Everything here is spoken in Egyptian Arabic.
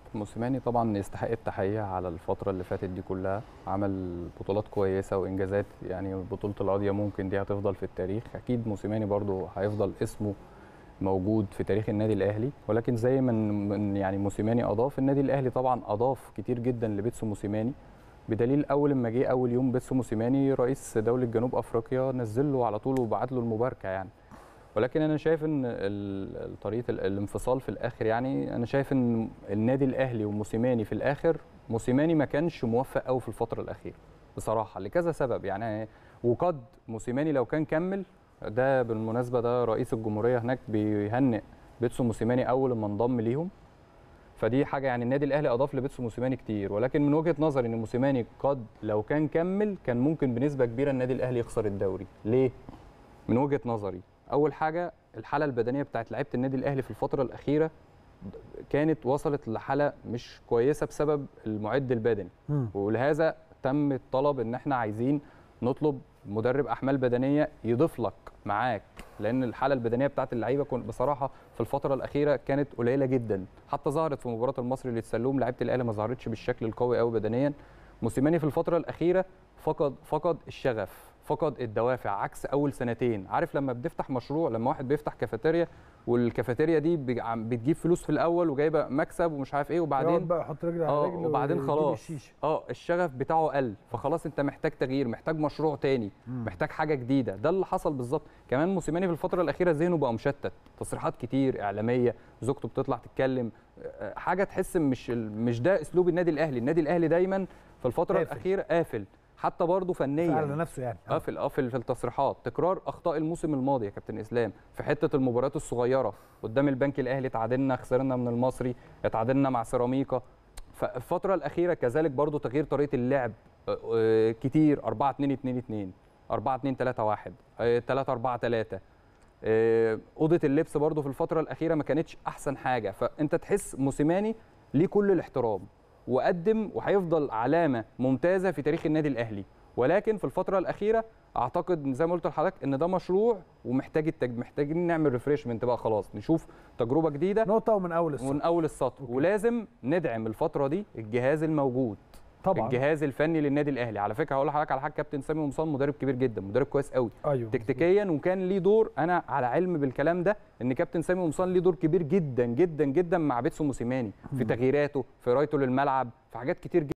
موسيماني طبعا يستحق التحيه على الفتره اللي فاتت دي كلها عمل بطولات كويسه وانجازات يعني بطوله القاضيه ممكن دي هتفضل في التاريخ اكيد موسيماني برضو هيفضل اسمه موجود في تاريخ النادي الاهلي ولكن زي ما من يعني موسيماني اضاف النادي الاهلي طبعا اضاف كتير جدا لبيتسو موسيماني بدليل اول ما جه اول يوم بيتسو موسيماني رئيس دوله جنوب افريقيا نزل له على طول وبعت له المباركه يعني ولكن انا شايف ان ال- طريقه ال- الانفصال في الاخر يعني انا شايف ان النادي الاهلي وموسيماني في الاخر موسيماني ما كانش موفق قوي في الفتره الاخيره بصراحه لكذا سبب يعني وقد موسيماني لو كان كمل ده بالمناسبه ده رئيس الجمهوريه هناك بيهنئ بيتسو موسيماني اول ما انضم ليهم فدي حاجه يعني النادي الاهلي اضاف لبيتسو موسيماني كتير ولكن من وجهه نظري ان موسيماني قد لو كان كمل كان ممكن بنسبه كبيره النادي الاهلي يخسر الدوري ليه من وجهه نظري اول حاجه الحاله البدنيه بتاعت لعيبه النادي الاهلي في الفتره الاخيره كانت وصلت لحاله مش كويسه بسبب المعد البدني مم. ولهذا تم الطلب ان احنا عايزين نطلب مدرب احمال بدنيه يضيف لك معاك لان الحاله البدنيه بتاعت اللعيبه كنت بصراحه في الفتره الاخيره كانت قليله جدا حتى ظهرت في مباراه المصري اللي تسلوم لعيبه الاهلي ما ظهرتش بالشكل القوي قوي بدنيا موسيماني في الفتره الاخيره فقد فقد الشغف فقد الدوافع عكس اول سنتين عارف لما بتفتح مشروع لما واحد بيفتح كافيتيريا والكافيتيريا دي بيج- عم- بتجيب فلوس في الاول وجايبه مكسب ومش عارف ايه يقعد وبعدين بقى يحط رجل على اه رجل وبعدين ويجيب خلاص الشيشه اه الشغف بتاعه قل فخلاص انت محتاج تغيير محتاج مشروع تاني مم. محتاج حاجه جديده ده اللي حصل بالظبط كمان موسيماني في الفتره الاخيره ذهنه بقى مشتت تصريحات كتير اعلاميه زوجته بتطلع تتكلم آه، حاجه تحس مش ال- مش ده اسلوب النادي الاهلي النادي الاهلي دايما في الفتره قافل. الاخيره قافل حتى برضه فنيا على نفسه يعني اه في اه في في التصريحات تكرار اخطاء الموسم الماضي يا كابتن اسلام في حته المباريات الصغيره قدام البنك الاهلي تعادلنا خسرنا من المصري اتعادلنا مع سيراميكا فالفتره الاخيره كذلك برضو تغيير طريقه اللعب آه، آه، كتير 4 2 2 2 4 2 3 1 3 4 3 آه، اوضه اللبس برضو في الفتره الاخيره ما كانتش احسن حاجه فانت تحس موسيماني ليه كل الاحترام وقدم وهيفضل علامه ممتازه في تاريخ النادي الاهلي ولكن في الفتره الاخيره اعتقد زي ما قلت لحضرتك ان ده مشروع ومحتاج التج... محتاجين نعمل ريفريشمنت بقى خلاص نشوف تجربه جديده نقطه ومن اول السطر من اول السطر ولازم ندعم الفتره دي الجهاز الموجود طبعا الجهاز الفني للنادي الاهلي على فكره هقول لحضرتك على حاجه كابتن سامي قمصان مدرب كبير جدا مدرب كويس قوي ايوه تكتيكيا وكان ليه دور انا على علم بالكلام ده ان كابتن سامي قمصان ليه دور كبير جدا جدا جدا مع بيتسو موسيماني في تغييراته في قرايته للملعب في حاجات كتير جدا